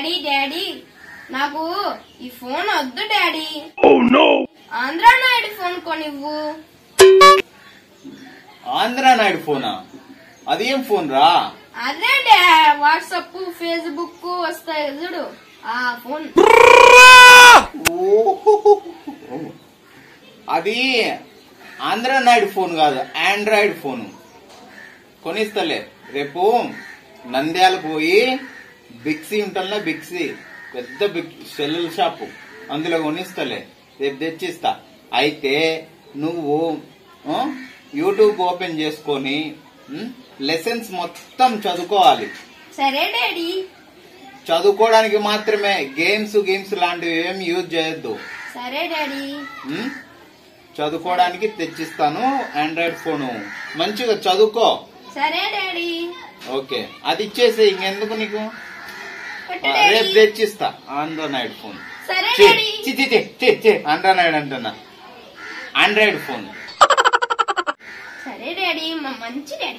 Daddy daddy నాకు ఈ phone వద్దు డాడీ ఆంధ్ర నాయుడు ఫోన్ కొనివ్వు ఆంధ్ర నాయుడు ఫోనా అదేం ఫోన్ రా అదే డా వాట్సప్ ఫేస్బుక్ వస్తాయి చూడు ఆ ఫోన్ ఓహో. అది ఆంధ్ర నాయుడు ఫోన్ కాదు ఆండ్రాయిడ్ ఫోను కొనిస్తలే రేపు నంద్యాల పోయి బిక్సీ ఉంటుందా బిక్సీ పెద్ద బిగ్ సెల్లుల షాపు అందులో కొనిస్తలే రేపు తెచ్చిస్తా అయితే నువ్వు ఆ, యూట్యూబ్ ఓపెన్ చేసుకొని లెసన్స్ మొత్తం చదువుకోవాలి సరే డాడీ చదువుకోవడానికి మాత్రమే గేమ్స్ గేమ్స్ లాంటివి ఏం యూజ్ చేయొద్దు సరే డాడీ ఉమ్? చదువుకోవడానికి తెచ్చిస్తాను ఆండ్రాయిడ్ ఫోను మంచిగా చదువుకో సరే డాడీ ఓకే అది ఇచ్చేసి ఇంకెందుకు నీకు పెట్టు ఆ, రేపు డాడీ తెచ్చిస్తా ఆండ్రాయిడ్ ఫోన్ సరే ఛీ, డాడీ ఛీ, ఛీ, ఛీ, ఛీ, ఛీ, ఆండ్రాయిడ్ అంటున్నా ఆండ్రాయిడ్ ఫోన్ సరే డాడీ మా మంచి డాడీ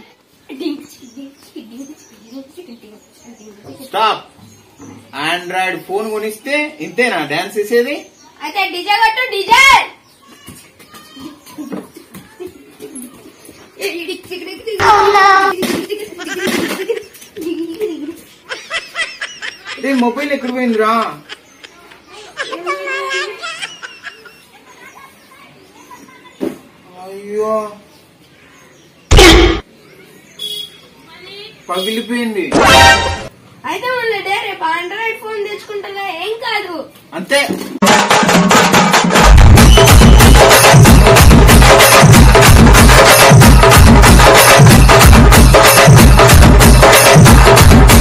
స్టాప్ ఆండ్రాయిడ్ ఫోన్ కొనిస్తే ఇంతేనా డాన్స్ చేసేది అయితే డిజే కొట్టు డిజే రే మొబైల్ ఎక్కడ పోయిందిరా అయ్యో పగిలిపోయింది అయితే మళ్ళీ రేపు ఆండ్రాయిడ్ ఫోన్ తెచ్చుకుంటా ఏం కాదు అంతే